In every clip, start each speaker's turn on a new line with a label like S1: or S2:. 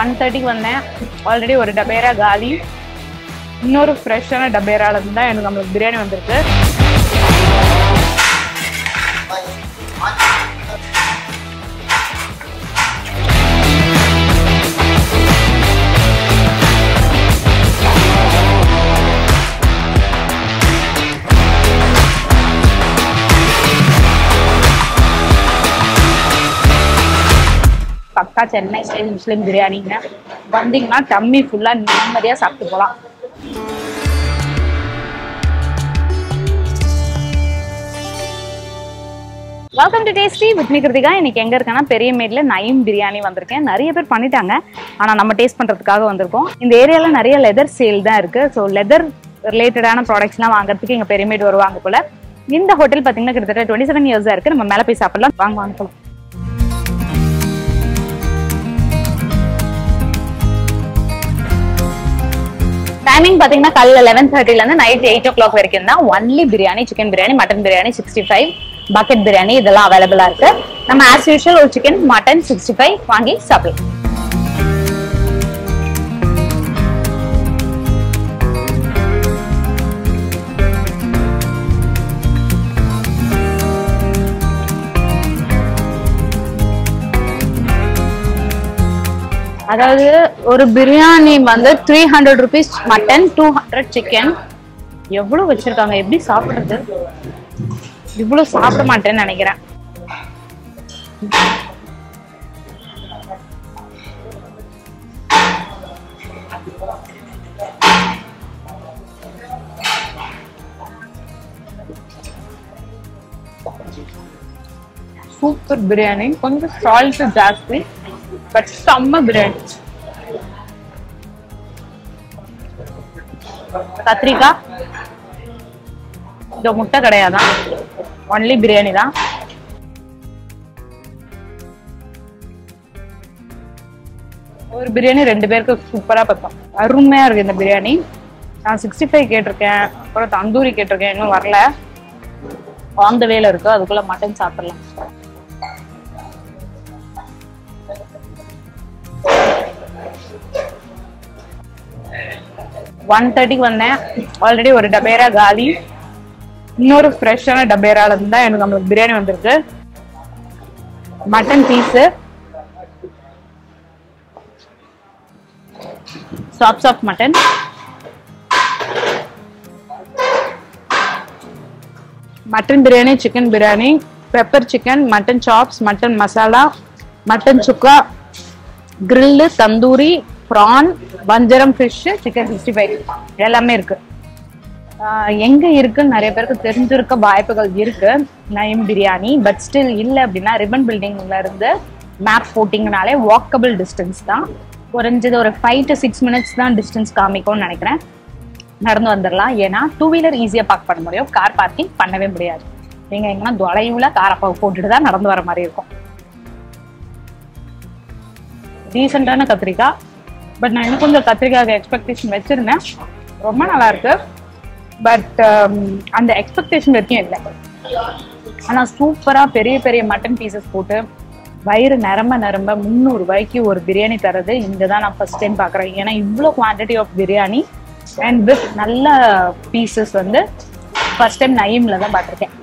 S1: one தேர்ட்டிக்கு வந்தேன் already ஒரு டபேரா காலி இன்னொரு ஃப்ரெஷ்ஷான டபேரால இருந்து தான் எனக்கு நம்மளுக்கு பிரியாணி வந்திருக்கு பக்கா சென்னை ஸ்டைல் முஸ்லீம் பிரியாணிங்க வந்தீங்கன்னா டம்மி ஃபுல்லாக நிம்மதியாக சாப்பிட்டு போகலாம் welcome to tasty with me Kiruthika இன்னைக்கு எங்க இருக்கேன்னா பெரிய மேட்ல நயம் பிரியாணி வந்திருக்கேன் நிறைய பேர் பண்ணிட்டாங்க ஆனா நம்ம டேஸ்ட் பண்றதுக்காக வந்திருக்கோம் இந்த ஏரியால நிறைய லெதர் சேல் தான் இருக்கு ஸோ லெதர் ரிலேட்டடான ப்ராடக்ட்ஸ்லாம் வாங்குறதுக்கு எங்க பெரிய மேட் வருவாங்க போல இந்த ஹோட்டல் பாத்தீங்கன்னா கிட்டத்தட்ட டுவெண்ட்டி செவன் இயர்ஸா இருக்கு நம்ம மேல போய் சாப்பிடலாம் வாங்க வாங்க போலாம் டைமிங் பாத்தீங்கன்னா காலையில லெவன் தேர்ட்டில இருந்து நைட் எயிட் ஓ கிளாக் வரைக்கும் தான் only biryani chicken biryani mutton biryani sixty five bucket biryani இதெல்லாம் அவைலபிளா இருக்கு நம்ம ஆஸ் யூஷுவல் ஒரு சிக்கன் மட்டன் சிக்ஸ்டி ஃபைவ் வாங்கி சாப்பிடலாம் அதாவது ஒரு பிரியாணி வந்து three hundred rupees mutton two hundred chicken எவ்வளவு வச்சிருக்காங்க எப்படி சாப்பிடுறது இவ்வளவு சாப்பிட மாட்டேன்னு நினைக்கிறேன் சூப்பர் பிரியாணி கொஞ்சம் சால்ட் ஜாஸ்தி பட் செம்ம பிரியாணி கத்திரிக்காய் இந்த முட்டை கிடையாதான் ஒன்லி பிரியாணி தான் ஒரு பிரியாணி ரெண்டு பேருக்கு சூப்பரா பத்தோம் அருமையா இருக்கு இந்த பிரியாணி நான் சிக்ஸ்டி ஃபைவ் கேட்டிருக்கேன் அப்புறம் தந்தூரி கேட்டிருக்கேன் இன்னும் வரல ஆன் த வேல இருக்கு அதுக்குள்ள மட்டன் சாப்பிடலாம் ஒன் தேர்ட்டிக்கு வந்தேன் ஆல்ரெடி ஒரு டபேரா காலி இன்னொரு ஃப்ரெஷ்ஷான டபேரால இருந்து தான் எனக்கு நம்மளுக்கு பிரியாணி வந்திருக்கு mutton piece chop chop mutton mutton biryani chicken biryani pepper chicken mutton chops mutton masala mutton chukka grill tandoori prawn வஞ்சரம் ஃபிஷ் சிக்கன் சிக்ஸ்டி ஃபைவ் எல்லாமே இருக்கு ஆஹ் எங்க இருக்குன்னு நிறைய பேருக்கு தெரிஞ்சிருக்க வாய்ப்புகள் இருக்கு நயம் பிரியாணி பட் ஸ்டில் இல்லை அப்படின்னா ரிபன் பில்டிங்ல இருந்து மேப் போட்டிங்கனாலே வாக்கபிள் டிஸ்டன்ஸ் தான் குறைஞ்சது ஒரு ஃபைவ் டு சிக்ஸ் மினிட்ஸ் தான் டிஸ்டன்ஸ் காமிக்கும்னு நினைக்கிறேன் நடந்து வந்துடலாம் ஏன்னா டூ வீலர் ஈஸியாக பார்க் பண்ண முடியும் கார் பார்க்கிங் பண்ணவே முடியாது நீங்க எங்கன்னா தொலைவுல காரை போட்டுட்டு தான் நடந்து வர மாதிரி இருக்கும் டீசெண்டான கத்திரிக்காய் பட் நான் இன்னும் கொஞ்சம் கத்திரிக்காய் எக்ஸ்பெக்டேஷன் வச்சிருந்தேன் ரொம்ப நல்லா இருக்கு பட் அந்த எக்ஸ்பெக்டேஷன் வரைக்கும் இல்லை ஆனால் சூப்பராக பெரிய பெரிய மட்டன் பீசஸ் போட்டு வயிறு நிரம்ப நிரம்ப முந்நூறு ரூபாய்க்கு ஒரு பிரியாணி தரது இங்கே தான் நான் ஃபர்ஸ்ட் டைம் பார்க்குறேன் ஏன்னா இவ்வளோ quantity of biryani and with நல்ல பீசஸ் வந்து ஃபர்ஸ்ட் டைம் நயீம்ல தான் பார்த்துருக்கேன்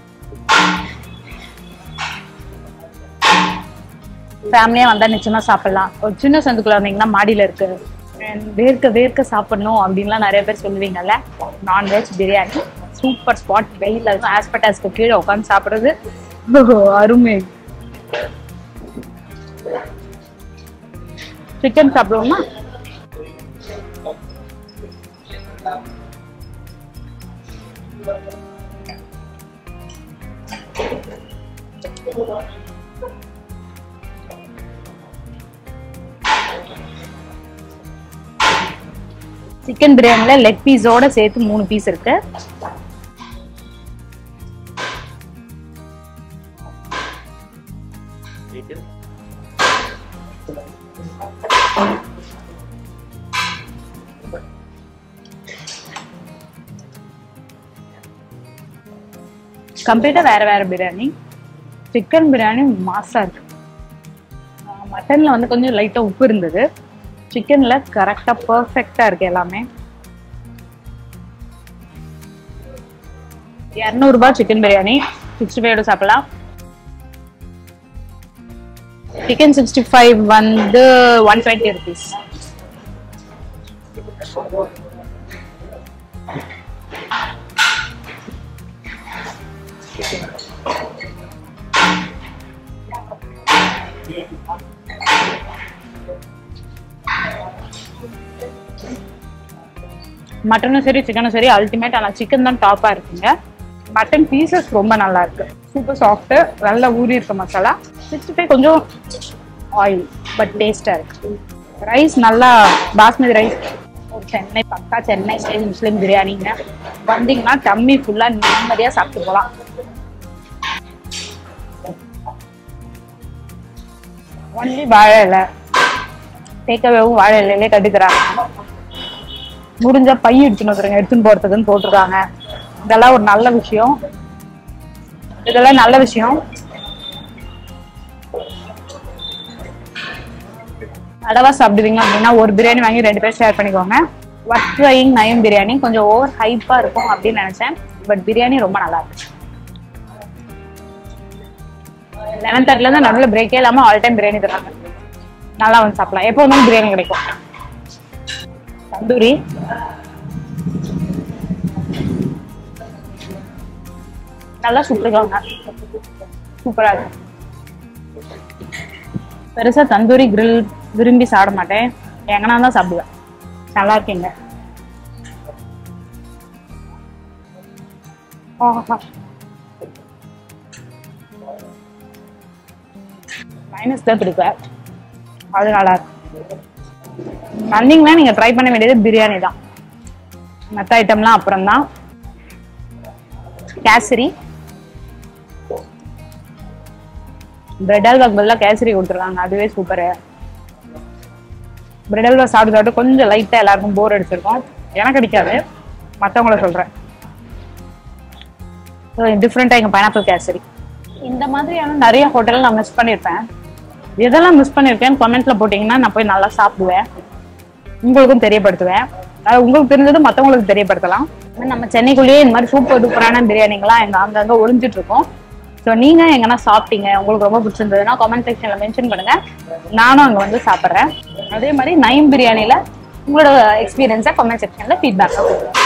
S1: ஃபேமிலியாக வந்தால் நிச்சயமா சாப்பிடலாம் ஒரு சின்ன சந்துக்குள்ள வந்தீங்கன்னா மாடியில் இருக்கு And வேர்க்க வேர்க்க சாப்பிடணும் அப்படின்லாம் நிறைய பேர் சொல்லுவீங்கல்ல நான்வெஜ் பிரியாணி சூப்பர் ஸ்பாட் வெயில இருக்கும் ஆஸ்பட்டாஸ்க்கு கீழே உட்காந்து சாப்பிட்றது அருமை சிக்கன் சாப்பிடுவோமா சிக்கன் பிரியாணில லெக் பீஸோட சேர்த்து மூணு பீஸ் இருக்கு கம்ப்ளீட்டா வேற வேற பிரியாணி சிக்கன் பிரியாணி மாசா இருக்கு மட்டன்ல வந்து கொஞ்சம் லைட்டா உப்பு இருந்தது சிக்கன்ல கரெக்டா பர்ஃபெக்டா இருக்கு எல்லாமே இரநூறுபா சிக்கன் பிரியாணி சிக்ஸ்டி ஃபைவோட சாப்பிடலாம் சிக்கன் சிக்ஸ்டி ஃபைவ் வந்து ஒன் டுவெண்ட்டி ருபீஸ் மட்டனும் சரி சிக்கனும் சரி அல்டிமேட் ஆனால் சிக்கன் தான் டாப்பாக இருக்குங்க மட்டன் பீசஸ் ரொம்ப நல்லா இருக்கு சூப்பர் சாஃப்ட்டு நல்லா ஊறி இருக்க மசாலா சிக்ஸ்டி ஃபைவ் கொஞ்சம் ஆயில் பட் டேஸ்டாக இருக்கு ரைஸ் நல்லா பாஸ்மதி ரைஸ் ஒரு சென்னை பக்கா சென்னை ஸ்டைல் முஸ்லீம் பிரியாணிங்க வந்தீங்கன்னா டம்மி ஃபுல்லாக நிம்மதியாக சாப்பிட்டு போகலாம் ஒன்லி வாழை இலை டேக்கவேவும் வாழை இலையிலே கட்டுக்கிறாங்க முடிஞ்சா பை எடுத்துன்னு வந்துருங்க எடுத்துன்னு போறதுக்குன்னு போட்டிருக்காங்க இதெல்லாம் ஒரு நல்ல விஷயம் இதெல்லாம் நல்ல விஷயம் அளவா சாப்பிடுவீங்க அப்படின்னா ஒரு பிரியாணி வாங்கி ரெண்டு பேர் ஷேர் பண்ணிக்கோங்க ஒர்க் ட்ரையிங் நயம் பிரியாணி கொஞ்சம் ஓவர் ஹைப்பா இருக்கும் அப்படின்னு நினைச்சேன் பட் பிரியாணி ரொம்ப நல்லா இருக்கு லெவன் தேர்ட்டில இருந்து நடுவில் பிரேக்கே இல்லாம ஆல் டைம் பிரியாணி தராங்க நல்லா வந்து சாப்பிடலாம் எப்போ வந்தாலும் பிரியாணி கிடைக்கும் தந்தூரி நல்லா சுட்டுருக்காங்க சூப்பரா இருக்கு பெருசா தந்தூரி கிரில் விரும்பி சாப்பிட மாட்டேன் எங்கன்னா தான் சாப்பிடுவேன் நல்லா இருக்கீங்க ஆஹா மைனஸ் தான் பிடிப்பேன் அது நல்லா இருக்கு வந்தீங்கன்னா நீங்க ட்ரை பண்ண வேண்டியது பிரியாணி தான் மற்ற ஐட்டம்லாம் அப்புறம் தான் கேசரி பிரெட் அல்வாக்கு பதிலாக கேசரி கொடுத்துருக்காங்க அதுவே சூப்பரு பிரெட் அல்வா சாப்பிட்டு சாப்பிட்டு கொஞ்சம் லைட்டாக எல்லாருக்கும் போர் அடிச்சிருக்கும் எனக்கு அடிக்காது மற்றவங்கள சொல்கிறேன் டிஃப்ரெண்ட்டாக எங்கள் பைனாப்பிள் கேசரி இந்த மாதிரியான நிறைய ஹோட்டல் நான் மிஸ் பண்ணியிருப்பேன் எதெல்லாம் மிஸ் பண்ணியிருக்கேன்னு கமெண்ட்ல போட்டிங்கன்னா நான் போய் நல்லா சாப்பிடுவேன் உங்களுக்கும் தெரியப்படுத்துவேன் அது உங்களுக்கு தெரிஞ்சது மற்றவங்களுக்கு தெரியப்படுத்தலாம் ஆனா நம்ம சென்னைக்குள்ளேயே இந்த மாதிரி சூப்பர் டூப்பரான பிரியாணிங்கெல்லாம் எங்க அங்கங்க ஒளிஞ்சிட்டு இருக்கோம் ஸோ நீங்க எங்கன்னா சாப்பிட்டீங்க உங்களுக்கு ரொம்ப பிடிச்சிருந்ததுன்னா கமெண்ட் செக்ஷன்ல மென்ஷன் பண்ணுங்க நானும் அங்க வந்து சாப்பிட்றேன் அதே மாதிரி நைம் பிரியாணில உங்களோட எக்ஸ்பீரியன்ஸை கமெண்ட் செக்ஷன்ல ஃபீட்பேக்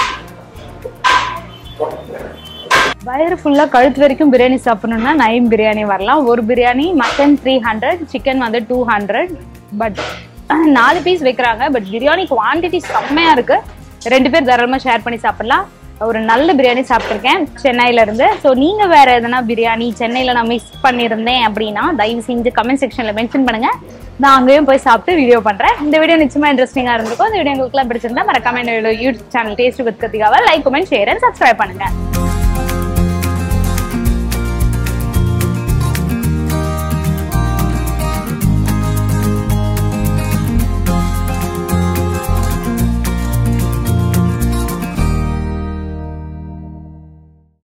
S1: வயிறு ஃபுல்லா கழுத்து வரைக்கும் பிரியாணி சாப்பிடணும்னா நைம் பிரியாணி வரலாம் ஒரு biryani mutton three hundred chicken வந்து டூ ஹண்ட்ரட் பட் நாலு பீஸ் வைக்கிறாங்க பட் பிரியாணி குவான்டிட்டி செம்மையா இருக்கு ரெண்டு பேர் தாராளமா ஷேர் பண்ணி சாப்பிடலாம் ஒரு நல்ல பிரியாணி சாப்பிட்ருக்கேன் சென்னையில இருந்து ஸோ நீங்க வேற எதனா பிரியாணி சென்னையில நான் மிஸ் பண்ணியிருந்தேன் அப்படின்னா தயவு செஞ்சு கமெண்ட் செக்ஷன்ல மென்ஷன் பண்ணுங்க நான் அங்கேயும் போய் சாப்பிட்டு வீடியோ பண்றேன் இந்த வீடியோ நிச்சயமா இன்ட்ரெஸ்டிங்கா இருந்திருக்கும் இந்த வீடியோ உங்களுக்கு பிடிச்சிருந்தா மறக்காம என்னோட யூடியூப் சேனல் டேஸ்ட் வித் கத்திகாவை like comment share and subscribe பண்ணுங்க